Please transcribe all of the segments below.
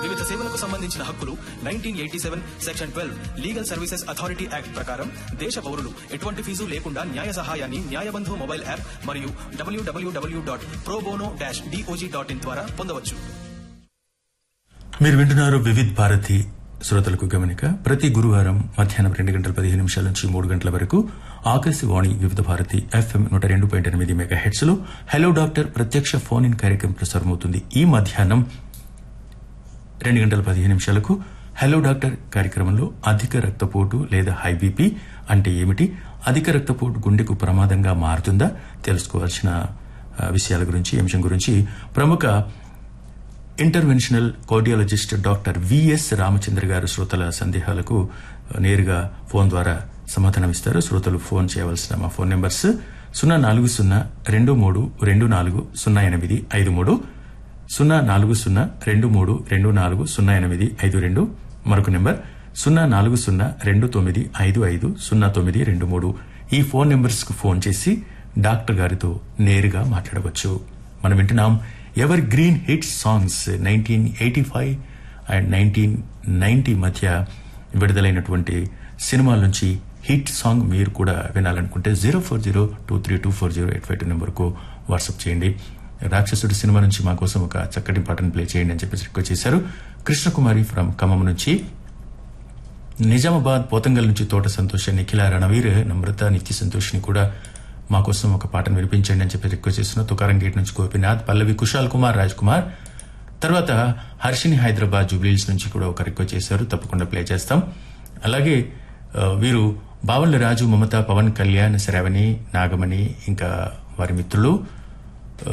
వివిధ సేవలకు సంబంధించిన హక్కులు nineteen eighty seven section twelve legal services authority act ప్రకారం దేశ పౌరులు ఎటువంటి ఫీజు లేకుండా న్యాయ సహాయాన్ని న్యాయబంధు మొబైల్ యాప్ మరియు WWW dot pro bono dash DOJ dot in ద్వారా పొందవచ్చు మీరు వింటున్నారు వివిధ్ భారతి శ్రోతలకు గమనిక ప్రతి గురువారం మధ్యాహ్నం రెండు గంటల పదిహేను నిమిషాల నుంచి మూడు గంటల వరకు ఆకాశవాణి వివిధ భారతి ఎఫ్ఎం నూట రెండు పాయింట్ ఎనిమిది మెగా హెడ్స్ లో హలో డాక్టర్ ప్రత్యక్ష ఫోన్ ఇన్ కార్యక్రమం ప్రసారమవుతుంది ఈ మధ్యాహ్నం రెండు గంటల పదిహేను నిమిషాలకు హలో డాక్టర్ కార్యక్రమంలో అధిక రక్తపోటు లేదా హై బీపీ అంటే ఏమిటి అధిక రక్తపోటు గుండెకు ప్రమాదంగా మారుతుందా తెలుసుకోవాల్సిన ఆ, విషయాల గురించి ఈ అంశం గురించి ప్రముఖ interventional cardiologist doctor VS Ramachandra garu శ్రోతల సందేహాలకు నేరుగా ఫోన్ ద్వారా సమాధానమిస్తారు శ్రోతలు ఫోన్ చేయవలసిన మా ఫోన్ నెంబర్స్ సున్నా నాలుగు సున్నా రెండు మూడు రెండు నాలుగు సున్నా ఎనిమిది ఐదు మూడు సున్నా నాలుగు సున్నా రెండు మూడు రెండు నాలుగు సున్నా ఎనిమిది ఐదు రెండు మరొక నెంబర్ సున్నా నాలుగు సున్నా రెండు తొమ్మిది ఐదు ఐదు సున్నా తొమ్మిది రెండు మూడు ఈ ఫోన్ నెంబర్స్ కు ఫోన్ చేసి డాక్టర్ గారితో నేరుగా మాట్లాడవచ్చు మనం వింటున్నాం evergreen hit songs nineteen eighty five and nineteen ninety మధ్య విడుదలైనటువంటి సినిమాల నుంచి హిట్ సాంగ్ మీరు కూడా వినాలనుకుంటే zero four zero two three two four zero eight five two నెంబర్కు వాట్సాప్ చేయండి రాక్షసుడి సినిమా నుంచి మా కోసం ఒక చక్కటి పాటను ప్లే చేయండి అని చెప్పేసి రిక్వెస్ట్ చేశారు కృష్ణకుమారి ఫ్రమ్ ఖమ్మం నుంచి నిజామాబాద్ పోతంగల్ నుంచి తోట సంతోష నిఖిల రణవీర్ నమ్రత నిత్య సంతోష్ని కూడా మా కోసం ఒక పాటను వినిపించండి అని చెప్పి రిక్వెస్ట్ చేస్తున్న తుకారం గేట్ నుంచి గోపినాథ్ పల్లవి కుశాల్ కుమార్ రాజ్ కుమార్ తర్వాత హర్షిని హైదరాబాద్ జూబ్లీల్స్ నుంచి కూడా ఒక రిక్వెస్ట్ చేశారు తప్పకుండా ప్లే చేస్తాం అలాగే ఆ, వీరు బావళ్ళ రాజు మమత పవన్ కళ్యాణ్ శ్రవణి నాగమణి ఇంకా వారి మిత్రులు ఆ,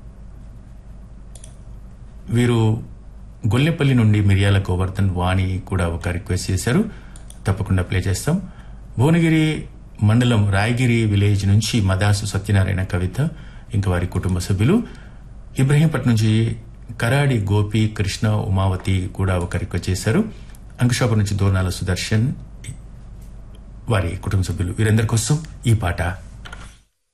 వీరు గొల్లెపల్లి నుండి మిరియాల గోవర్ధన్ వాణి కూడా ఒక రిక్వెస్ట్ చేశారు తప్పకుండా ప్లే చేస్తాం భువనగిరి మండలం రాయగిరి విలేజ్ నుంచి మదాసు సత్యనారాయణ కవిత ఇంకా వారి కుటుంబ సభ్యులు ఇబ్రహీంపట్నం నుంచి కరాడి గోపి కృష్ణ ఉమావతి కూడా ఒక రిక్వెస్ట్ చేశారు అంకుషాపురం నుంచి దోర్నాల సుదర్శన్ వారి కుటుంబ సభ్యులు వీరందరి కోసం ఈ పాట